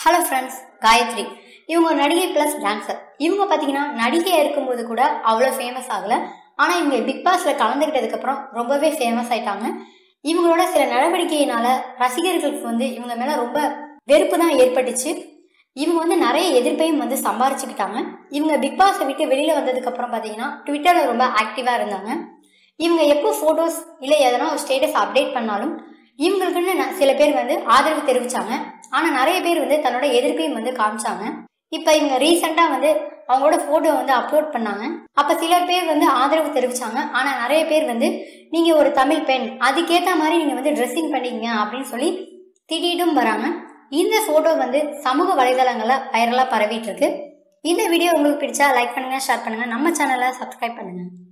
hello friends Gayatri இவங்க ஒரு நடிகை ப்ளஸ் டான்சர் இவங்க பார்த்தீங்கன்னா நடிகையாக இருக்கும்போது கூட அவ்வளோ ஃபேமஸ் ஆகலை ஆனால் இவங்க பிக் பாஸில் கலந்துக்கிட்டதுக்கப்புறம் ரொம்பவே ஃபேமஸ் ஆயிட்டாங்க இவங்களோட சில நடவடிக்கையினால ரசிகர்களுக்கு வந்து இவங்க மேலே ரொம்ப வெறுப்பு தான் ஏற்பட்டுச்சு இவங்க வந்து நிறைய எதிர்ப்பையும் வந்து சம்பாரிச்சுக்கிட்டாங்க இவங்க பிக் பாஸை விட்டு வெளியில் வந்ததுக்கப்புறம் பார்த்தீங்கன்னா ட்விட்டரில் ரொம்ப ஆக்டிவாக இருந்தாங்க இவங்க எப்போ ஃபோட்டோஸ் இல்லை எதனா ஒரு ஸ்டேட்டஸ் அப்டேட் பண்ணாலும் இவங்களுக்குன்னு ந- சில பேர் வந்து ஆதரவு தெரிவிச்சாங்க ஆனால் நிறைய பேர் வந்து தன்னோட எதிர்ப்பையும் வந்து காமிச்சாங்க இப்போ இவங்க ரீசெண்டாக வந்து அவங்களோட ஃபோட்டோ வந்து அப்லோட் பண்ணாங்க அப்போ சில பேர் வந்து ஆதரவு தெரிவிச்சாங்க ஆனால் நிறைய பேர் வந்து நீங்கள் ஒரு தமிழ் பெண் அதுக்கேற்ற மாதிரி நீங்கள் வந்து ட்ரெஸ்ஸிங் பண்ணிக்கங்க அப்படின்னு சொல்லி திட்டிட்டும் வராங்க இந்த ஃபோட்டோ வந்து சமூக வலைதளங்களில் வைரலாக பரவிட்டு இருக்கு இந்த வீடியோ உங்களுக்கு பிடிச்சா லைக் பண்ணுங்க ஷேர் பண்ணுங்க நம்ம சேனலை சப்ஸ்கிரைப் பண்ணுங்க